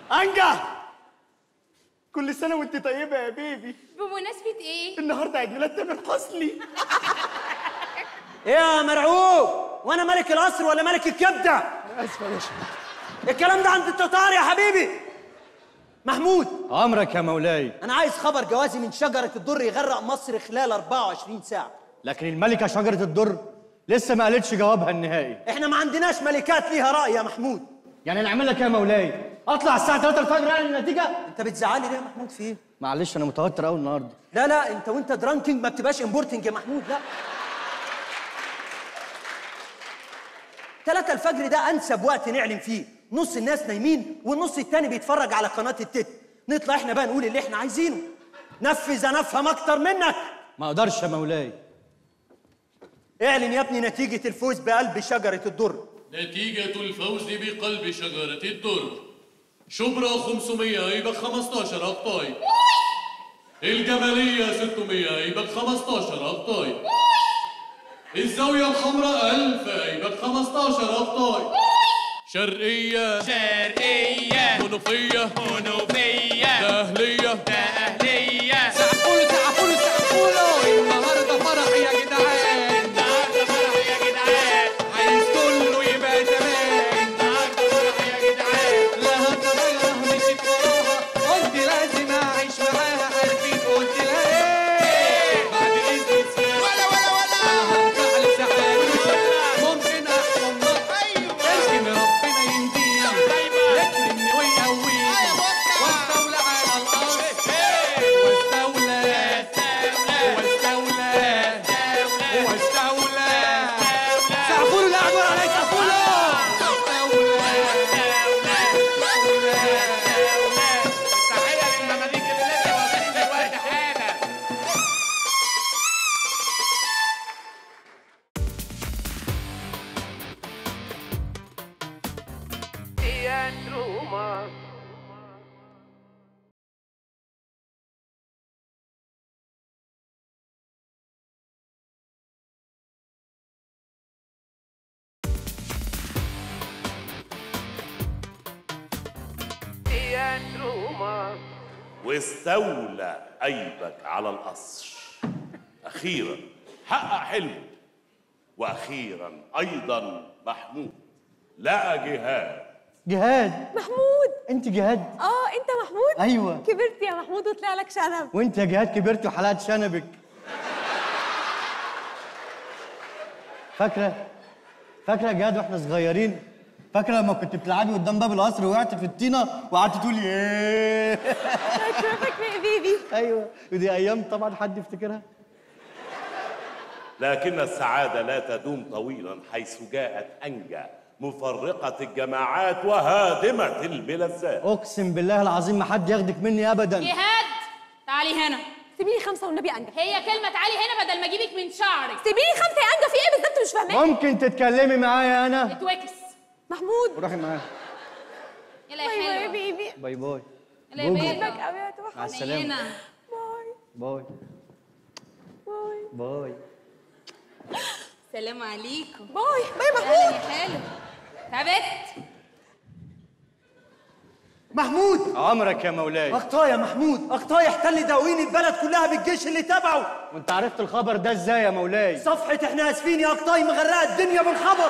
انجا كل سنه وانت طيبه يا بيبي بمناسبة ايه؟ النهارده عيد ميلاد تامر حسني ايه يا مرعوب وانا ملك القصر ولا ملك الكبده اسف يا باشا الكلام ده عند التتار يا حبيبي محمود امرك يا مولاي انا عايز خبر جوازي من شجره الدر يغرق مصر خلال 24 ساعه لكن الملكه شجره الدر لسه ما قالتش جوابها النهائي احنا ما عندناش ملكات ليها راي يا محمود يعني نعمل لك ايه يا مولاي اطلع الساعه 3 الفجر يعني النتيجه انت بتزعلي ليه يا محمود في ايه معلش انا متوتر قوي النهارده لا لا انت وانت درانكينج ما بتبقاش امبورتنج يا محمود لا تلاتة الفجر ده انسب وقت نعلن فيه نص الناس نايمين والنص التاني بيتفرج على قناه التت نطلع احنا بقى نقول اللي احنا عايزينه نفذ انا افهم اكتر منك ما اقدرش يا مولاي اعلن يا ابني نتيجه الفوز بقلب شجره الدر نتيجة الفوز بقلب شجرة الدر شبرا 500 يبقى 15 أقطاي الجمالية 600 يبقى 15 أقطاي الزاوية الحمراء 1000 يبقى 15 أقطاي شرقية شرقية منوفية منوفية دهلية أهلية سقفولوا سقفولوا سقفولوا النهارده فرح يا جدعان النهارده فرح يا جدعان عايز كله يبقى تمام النهارده فرح يا جدعان لها طريقة مشيت وراها قلت لازم أعيش معاها عارفين قلت لها إيه بعد إذن سيادة ولا ولا ولا هرجع لسعادة ممكن أحكم لكن ربنا يهديني يكرمني ويقويني واستولى على الأرض واستولى واستولى واستولى سقفولوا لا أكبر علي سقفولوا تحية للمماليك اللي لسه واصلين دلوقتي حالا واستولى أيبك على القصر أخيرا حقق حلمه وأخيرا أيضا محمود لقى جهاد جهاد محمود انت جهاد اه انت محمود ايوه كبرت يا محمود وطلع لك شنب وانت يا جهاد كبرت وحلقت شنبك فاكره فاكره يا جهاد واحنا صغيرين فاكره لما كنت بتلعبي قدام باب القصر وقعت في الطينه وقعدت تقولي ايه فاكره فاكره يا بيبي ايوه ودي ايام طبعا حد يفتكرها لكن السعادة لا تدوم طويلا حيث جاءت أنجا مفرقة الجماعات وهادمة الملذات اقسم بالله العظيم ما حد ياخدك مني ابدا جهاد تعالي هنا سيبيني خمسه والنبي انجا هي كلمه تعالي هنا بدل ما اجيبك من شعرك سيبيني خمسه يا انجا في ايه بالظبط مش فاهماه ممكن تتكلمي معايا انا اتوكس محمود وروحي معايا يلا يا حلوه يا بيبي باي باي يلا يا جوجو. بيبي قوي يا توحش مع السلامه باي باي باي باي سلام عليكم باي باي محمود يا حلو تعبت محمود عمرك يا مولاي اخطاء يا محمود اخطاء يحتل دواوين البلد كلها بالجيش اللي تبعه وانت عرفت الخبر ده ازاي يا مولاي صفحة احنا اسفين يا اخطاء مغرقة الدنيا بالخبر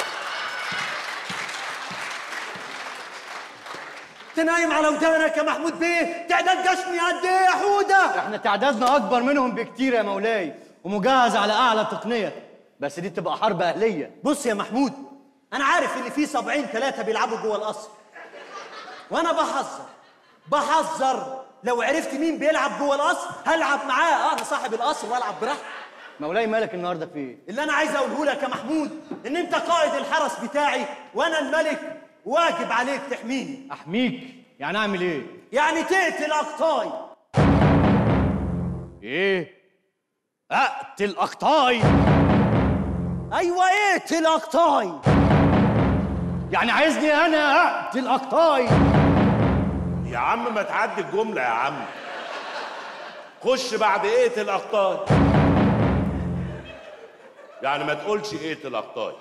تنايم على ودانك يا محمود بيه تعداد جشمي قد ايه يا حودة احنا تعدادنا اكبر منهم بكتير يا مولاي ومجهز على اعلى تقنيه بس دي تبقى حرب اهليه بص يا محمود انا عارف ان في سبعين ثلاثة بيلعبوا جوه القصر وانا بحذر بحذر لو عرفت مين بيلعب جوه القصر هلعب معاه انا صاحب القصر والعب براحتي مولاي مالك النهارده في ايه اللي انا عايز اقوله لك يا محمود ان انت قائد الحرس بتاعي وانا الملك واجب عليك تحميني احميك يعني اعمل ايه يعني تقتل اقطاي ايه اقتل اقطاي ايوه اقتل اقطاي يعني عايزني انا اقتل اقطاي يا عم ما تعدي الجملة يا عم خش بعد ايه الأقطاي يعني ما تقولش ايه الأقطاي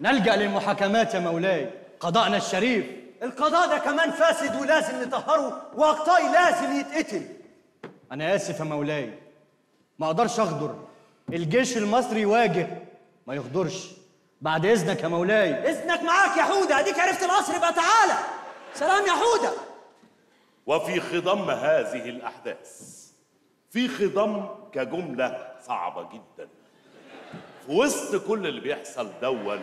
نلجأ للمحاكمات يا مولاي قضاءنا الشريف القضاء ده كمان فاسد ولازم نطهره واقطاي لازم يتقتل أنا آسف يا مولاي ما أقدرش أغدر الجيش المصري يواجه ما يغدرش بعد إذنك يا مولاي اذنك معاك يا حوده اديك عرفت القصر يبقى تعالى سلام يا حوده وفي خضم هذه الأحداث في خضم كجملة صعبة جدا في وسط كل اللي بيحصل دون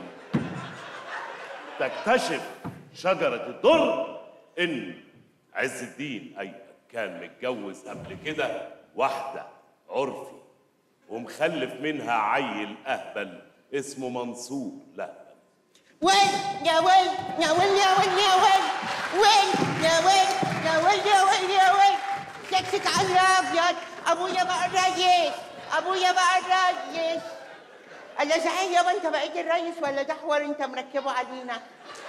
تكتشف شجرة الدر إن عز الدين أي كان متجوز قبل كده واحدة عرفي ومخلف منها عيل أهبل اسمه منصور لا وين يا وين يا وين يا وين يا وين وين يا وين يا وين يا وين يا وين شكشك على الابيض ابويا بقى الريس ابويا بقى الريس الا صحيح يابا انت بقيت الريس ولا ده حوار انت مركبه علينا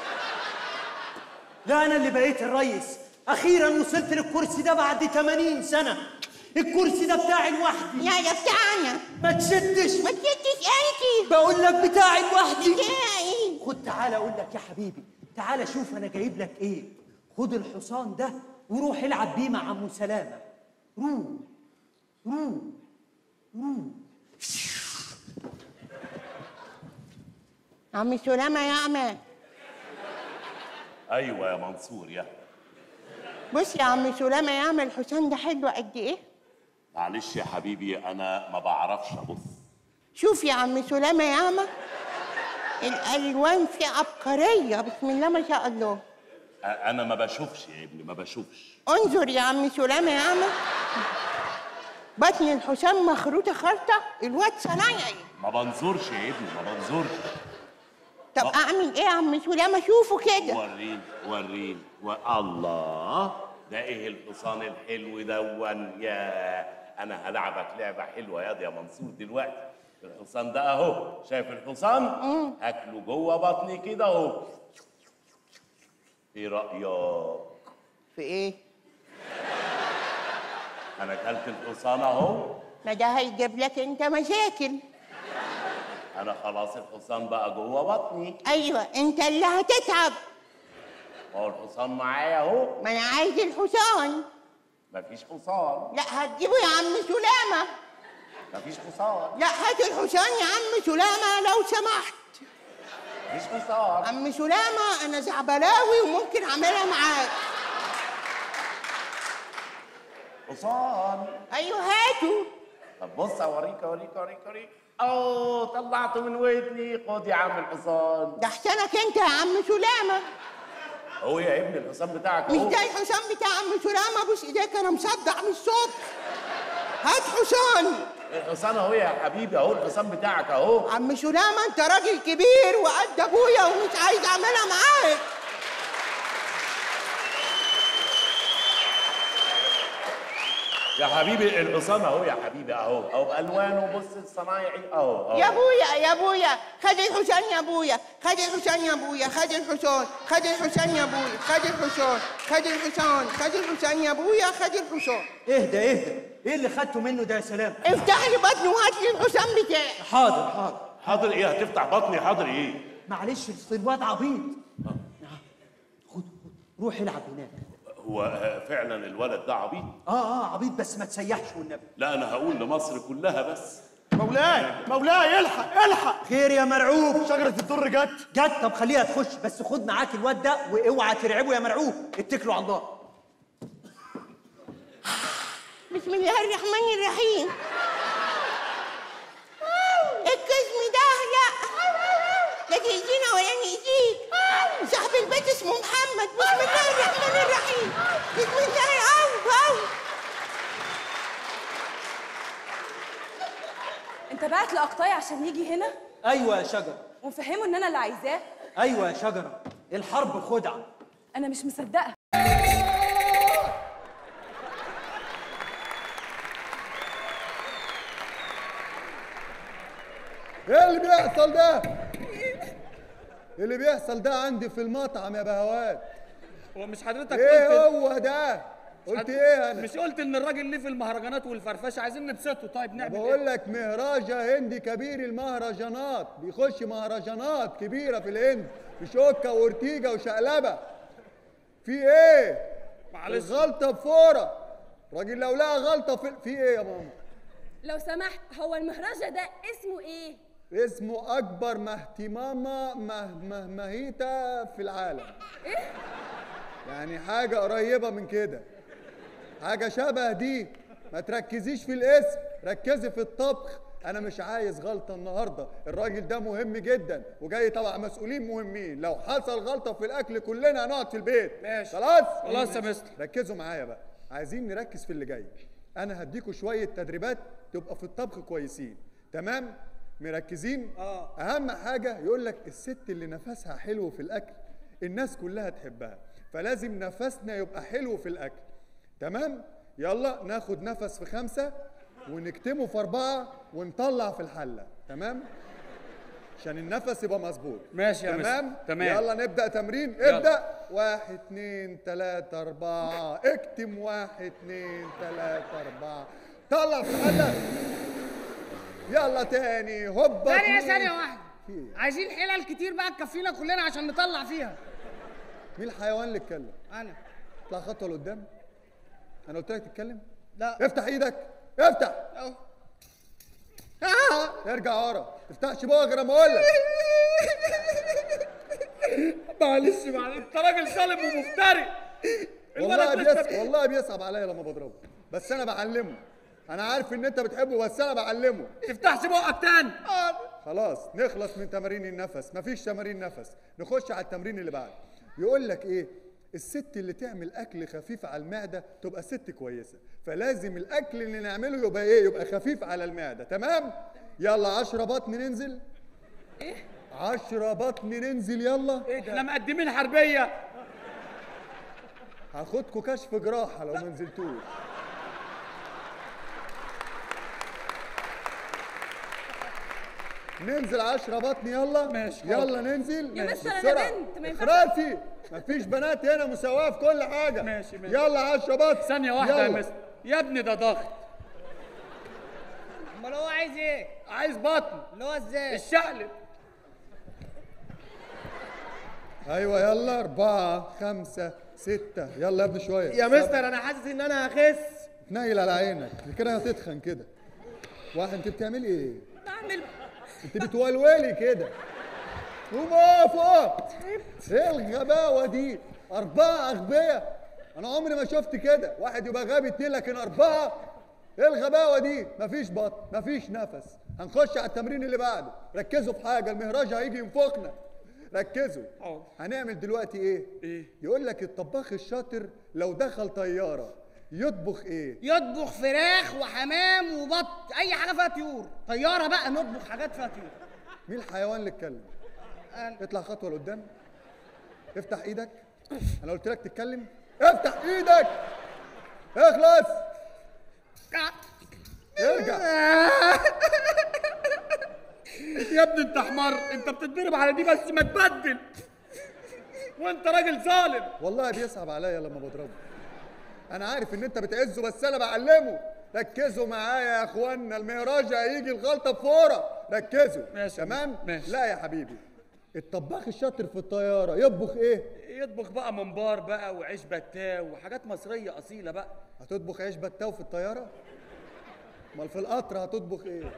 لا انا اللي بقيت الريس اخيرا وصلت للكرسي ده بعد 80 سنه الكرسي ده بتاعي لوحدي يا ده بتاعنا ما تشدش ما تشدش انت بقول لك بتاعي لوحدي بتاعي خد تعالى اقول لك يا حبيبي تعالى شوف انا جايب لك ايه خد الحصان ده وروح العب بيه مع ام سلامه روح روح روح عم سلامة يا عم أيوة يا منصور يا بص يا عم سلامة يا عم الحسام ده حلو قد ايه معلش يا حبيبي أنا ما بعرفش أبص شوف يا عم سلامة يا عم الالوان فيه عبقريه بسم الله ما شاء الله أنا ما بشوفش يا ابني ما بشوفش انظر يا عم سلامة يا عم بطن الحسام مخروطة خرطة الواد صنايعي ما بنظرش يا ابني ما بنظرش طب اعمل ايه يا عم سلامة شوفه كده وريني وريني و... الله ده ايه الحصان الحلو دون يا انا هلعبك لعبه حلوه ياض يا منصور دلوقتي الحصان ده اهو شايف الحصان اكله جوه بطني كده اهو ايه رايك في ايه انا اكلت الحصان اهو ما ده هيجيب لك انت مشاكل انا خلاص الحصان بقى جوه بطني ايوه انت اللي هتتعب هو الحصان معايا اهو ما انا عايز الحصان مفيش حصان لا هتجيبه يا عم سلامة مفيش حصان لا هات الحصان يا عم سلامة لو سمحت مفيش حصان عم سلامة انا زعبلاوي وممكن اعملها معاك حصان ايوه هاته طب بص اوريك اوريك اوريك اوريك اوه طلعته من ودني خد يا عم الحصان ده احسنك انت يا عم سلامة هو يا ابني الحصان بتاعك مش اهو ده الحصان بتاع عم سلامة بص ايديك انا مصدع من الصبح هات حصان الحصان اهو يا حبيبي اهو الحصان بتاعك اهو عم سلامة انت راجل كبير وقد ابويا ومش عايز اعملها معاك يا حبيبي الحصان اهو يا حبيبي اهو اهو بالوانه بص الصنايعي اهو اهو يا ابويا يا ابويا خد الحصان يا ابويا خد الحصان يا ابويا خد الحصان خد الحصان يا ابويا خد الحصان خد الحصان خد الحصان يا ابويا خد الحصان اهدى اهدى ايه اللي خدته منه ده يا سلام افتح لي بطني وهات لي الحصان بتاعي حاضر حاضر حاضر ايه هتفتح بطني حاضر ايه معلش أصل الواد عبيط خد خد روح العب هناك هو آه، فعلا الولد ده عبيط اه اه عبيط بس ما تسيحش والنبي لا انا هقول لمصر كلها بس مولاي مولاي الحق الحق خير يا مرعوب شجرة الدر جت جت طب خليها تخش بس خد معاك الواد ده واوعى ترعبه يا مرعوب اتكلوا على الله بسم الله الرحمن الرحيم القسم ده لا لا تأذينا ولا نأذيك صاحب البيت اسمه محمد بسم الله الرحمن الرحيم بسم الله أو أو انت بعت لقطاي عشان يجي هنا ايوه يا شجره ومفهمه ان انا اللي عايزاه ايوه يا شجره الحرب خدعه انا مش مصدقه ايه اللي بيحصل ده؟ اللي بيحصل ده عندي في المطعم يا بهوات هو مش حضرتك ايه قلت هو ده؟ قلت ايه انا مش قلت ان الراجل ليه في المهرجانات والفرفشه عايزين نبسطه طيب نعمل بقول ايه لك مهراجة هندي كبير المهرجانات بيخش مهرجانات كبيرة في الهند بشوكة وارتيجة وشقلبة في ايه؟ معلش. الغلطة بفورة راجل لو لقى غلطة في في ايه يا ماما؟ لو سمحت هو المهرجة ده اسمه ايه؟ اسمه أكبر مهتمامة مه مه مهيتة في العالم ايه؟ يعني حاجة قريبة من كده حاجة شبه دي ما تركزيش في الاسم ركزي في الطبخ أنا مش عايز غلطة النهاردة الراجل ده مهم جدا وجاي طبعا مسؤولين مهمين لو حصل غلطة في الأكل كلنا هنقعد في البيت ماشي. خلاص خلاص يا مستر. ركزوا معايا بقى عايزين نركز في اللي جاي أنا هديكوا شوية تدريبات تبقى في الطبخ كويسين تمام مركزين آه. اهم حاجه يقول لك الست اللي نفسها حلو في الاكل الناس كلها تحبها فلازم نفسنا يبقى حلو في الاكل تمام يلا ناخد نفس في خمسة ونكتمه في أربعة ونطلع في الحلة تمام عشان النفس يبقى مظبوط ماشي يا تمام مستر. تمام. يلا نبدأ تمرين يلا. ابدأ واحد اتنين تلاتة أربعة اكتم واحد اتنين تلاتة أربعة طلع في الحلة يلا تاني هوبا ثانية اتنين. ثانية واحدة في إيه؟ عايزين حلل كتير بقى تكفينا كلنا عشان نطلع فيها مين الحيوان اللي اتكلم؟ انا اطلع خطوة لقدام أنا قلت لك تتكلم؟ لا افتح إيدك افتح اهو ارجع ورا افتحش بقى غير ما اقول لك معلش معلش انت راجل سالم ومفتري والله الولد لسه بيصعب والله بيصعب عليا لما بضربه بس انا بعلمه انا عارف ان انت بتحبه بس انا بعلمه تفتحش بقك تاني خلاص نخلص من تمارين النفس مفيش تمارين نفس نخش على التمرين اللي بعده يقول لك ايه الست اللي تعمل اكل خفيف على المعده تبقى ست كويسه فلازم الاكل اللي نعمله يبقى ايه يبقى خفيف على المعده تمام يلا عشرة بطن ننزل ايه عشرة بطن ننزل يلا ايه ده احنا مقدمين حربيه هاخدكوا كشف جراحه لو ما نزلتوش ننزل عشرة بطن يلا ماشي، يلا ننزل يا ماشي. مستر أنا بسرعة. بنت، ما ينفعش. اخرسي مفيش بنات هنا مساواة في كل حاجة ماشي، ماشي. يلا عشرة بطن ثانيه واحده يا يلا. مستر يا ابني ده ضغط امال هو عايز ايه؟ عايز بطن اللي هو ازاي؟ الشقلب ايوه يلا أربعة خمسة ستة يلا يا ابني شوية يا مستر انا حاسس ان انا هخس تنيل على عينك كده هتتخن كده واحد انت بتعملي ايه؟ بعمل انت بتولولي كده قوم اقف اقف ايه الغباوه دي اربعه اغبياء انا عمري ما شفت كده واحد يبقى غبي اتنين لكن اربعه ايه الغباوه دي مفيش بطن مفيش نفس هنخش على التمرين اللي بعده ركزوا في حاجه المهراج هيجي ينفخنا ركزوا حاضر. هنعمل دلوقتي ايه ايه؟ يقول لك الطباخ الشاطر لو دخل طياره يطبخ ايه يطبخ فراخ وحمام وبط اي حاجه فيها طيور طياره بقى نطبخ حاجات فيها طيور مين الحيوان اللي اتكلم أنا. اطلع خطوه لقدام افتح ايدك انا قلت لك تتكلم افتح ايدك اخلص ارجع يا ابني انت حمار انت بتتضرب على دي بس ما تبدل وانت راجل ظالم والله بيصعب عليا لما بضربه انا عارف ان انت بتعزه بس انا بعلمه ركزوا معايا يا اخوانا المهراج هيجي الغلطه بفوره ركزوا ماشي يا تمام مستر، ماشي. لا يا حبيبي الطباخ الشاطر في الطياره يطبخ ايه يطبخ بقى ممبار بقى وعيش بتاو وحاجات مصريه اصيله بقى هتطبخ عيش بتاو في الطياره امال في القطر هتطبخ ايه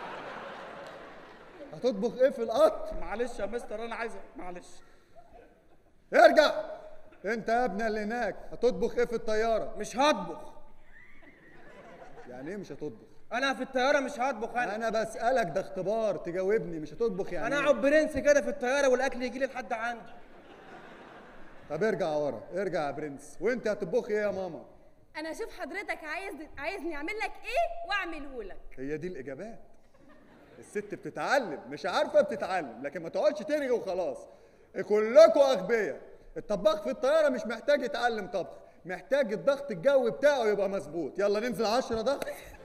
هتطبخ ايه في القطر معلش يا مستر انا عايز معلش ارجع انت يا ابني اللي هناك هتطبخ ايه في الطياره مش هطبخ يعني ايه مش هتطبخ انا في الطياره مش هطبخ انا انا بسالك ده اختبار تجاوبني مش هتطبخ يعني انا إيه؟ اقعد برنس كده في الطياره والاكل يجي لي لحد عندي طب ارجع ورا ارجع يا برنس وانت هتطبخي ايه يا ماما انا اشوف حضرتك عايز عايزني اعمل لك ايه واعمله لك هي دي الاجابات الست بتتعلم مش عارفه بتتعلم لكن ما تقعدش ترغي وخلاص كلكم اغبياء الطباخ في الطياره مش محتاج يتعلم طبخ محتاج الضغط الجوي بتاعه يبقى مظبوط يلا ننزل عشرة ضغط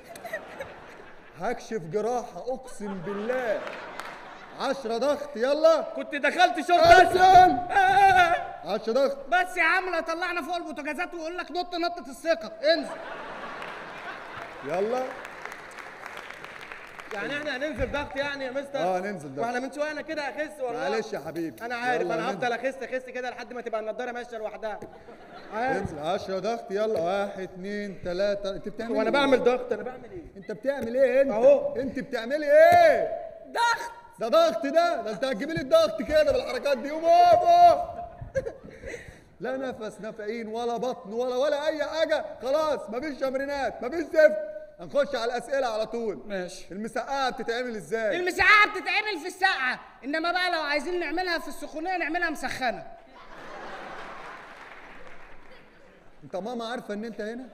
هكشف جراحه اقسم بالله عشرة ضغط يلا كنت دخلت شرطه ارسل آه. 10 ضغط بس يا عم لا طلعنا فوق البوتاجازات ويقول لك نط نطة الثقة انزل يلا يعني احنا هننزل ضغط يعني يا مستر اه ننزل ضغط واحنا من شويه انا كده اخس والله معلش يا حبيبي انا عارف يلا انا ننزل. هفضل اخس اخس كده لحد ما تبقى النضاره ماشيه لوحدها عارف انزل 10 ضغط يلا واحد اثنين ثلاثة انت بتعمل وانا ايه؟ بعمل ضغط انا بعمل ايه انت بتعمل ايه انت؟ اهو. انت بتعملي ايه؟ ضغط ده ضغط ده ده انت هتجيبي لي الضغط كده بالحركات دي قوم اقف اقف. لا نفس نافعين ولا بطن ولا ولا اي حاجه خلاص مفيش تمرينات مفيش زفت هنخش على الاسئله على طول ماشي المسقعه بتتعمل ازاي المسقعة بتتعمل في السقعة انما بقى لو عايزين نعملها في السخونية نعملها مسخنة انت ماما عارفه ان انت هنا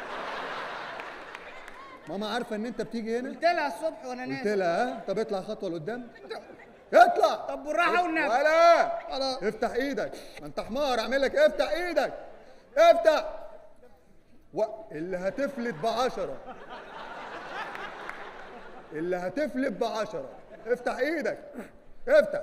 ماما عارفه ان انت بتيجي هنا قلت لها الصبح وانا قلت نازل لها ها طب اطلع خطوه لقدام اطلع طب بالراحة والنبي ولا خلاص افتح ايدك ما انت حمار اعمل لك افتح ايدك افتح و... اللي هتفلت بعشرة اللي هتفلت بعشرة افتح ايدك افتح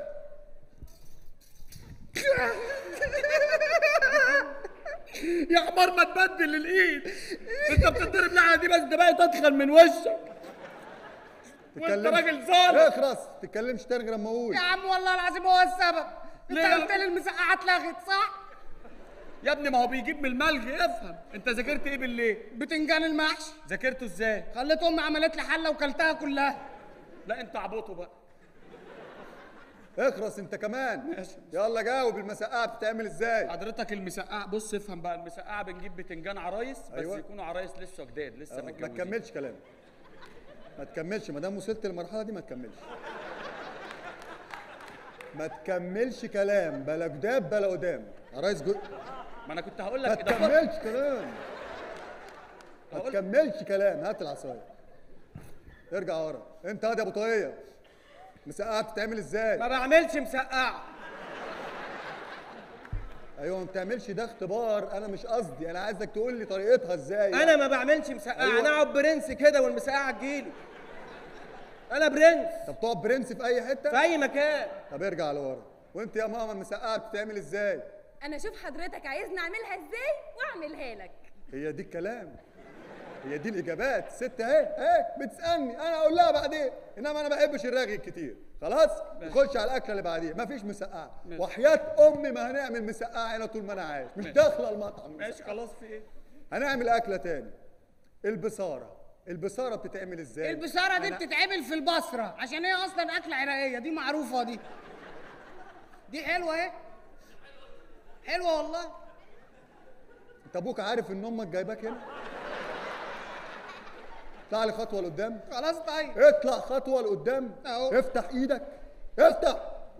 يا حمار ما تبدل الايد انت بتضرب لعنه دي بس ده بقى تدخل من وشك وانت تتكلمش- راجل ظالم اخرس تتكلمش تاني غير لما اقول يا عم والله العظيم هو السبب انت ليه؟ قلت لي المسقعة اتلغت صح؟ يا ابني ما هو بيجيب من الملغي افهم انت ذاكرت ايه بالليل بتنجان المحشي ذاكرته ازاي خليت امي عملت لي حله وكلتها كلها لا انت عبطه بقى اخرس انت كمان يلا جاوب المسقعه بتتعمل ازاي حضرتك المسقعه بص افهم بقى المسقعه بنجيب بتنجان عرايس بس أيوة. يكونوا عرايس لسه جداد لسه اه، ما متجوزين تكملش كلام ما تكملش ما دام وصلت للمرحله دي ما تكملش ما تكملش كلام بلا جداب بلا قدام عرايس جو... ما انا كنت هقول ما لك إضافات. تكملش كلام ما هقول- تكملش كلام هات العصايه ارجع ورا انت هادي يا ابو طاقيه مسقعه بتتعمل ازاي ما بعملش مسقعه ايوه ما بتعملش ده اختبار انا مش قصدي انا عايزك تقول لي طريقتها ازاي انا ما بعملش مسقعه أيوة. انا اقعد برنس كده والمسقعه تجيلي انا برنس طب تقعد برنس في اي حته في اي مكان طب ارجع لورا وانت يا ماما المسقعه بتتعمل ازاي انا اشوف حضرتك عايزني اعملها ازاي واعملها لك هي دي الكلام هي دي الاجابات ست اهي اهي بتسالني انا اقول لها بعدين انما انا ما بحبش الرغي الكتير خلاص نخش على الاكله اللي بعديها مفيش مسقعه ماشي. وحياه امي ما هنعمل مسقعه هنا طول ما انا عايش مش ماشي. داخله المطعم ماشي خلاص في ايه هنعمل اكله تاني البصاره البصاره بتتعمل ازاي البصارة دي أنا- بتتعمل في البصرة عشان هي اصلا اكلة عراقية دي معروفة دي دي حلوة اهي حلوة والله انت ابوك عارف ان امك جايباك هنا اطلع لي خطوه لقدام خلاص طيب اطلع خطوه لقدام أهو. افتح ايدك افتح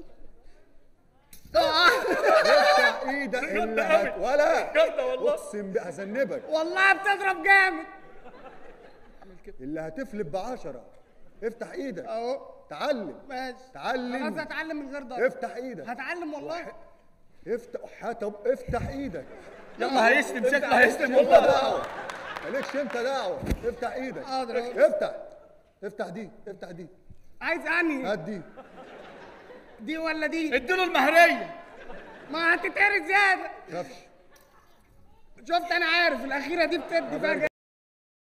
افتح ايدك اللي هت... ولا جامدة والله. اقسم بقى هذنبك والله بتضرب جامد اللي هتفلت بعشرة افتح ايدك اهو تعلم ماشي خلاص تعلم هتعلم من غير ضرب افتح ايدك هتعلم والله افتح طب افتح ايدك يلا هيشتم شكله هيشتم مالكش انت والله دعوه مالكش انت دعوه افتح ايدك حاضر أهو. افتح افتح دي افتح دي عايز انهي هات دي دي ولا دي اديله المهريه ما هتتقري زيادة خافش شفت انا عارف الاخيرة دي بتدي فجأة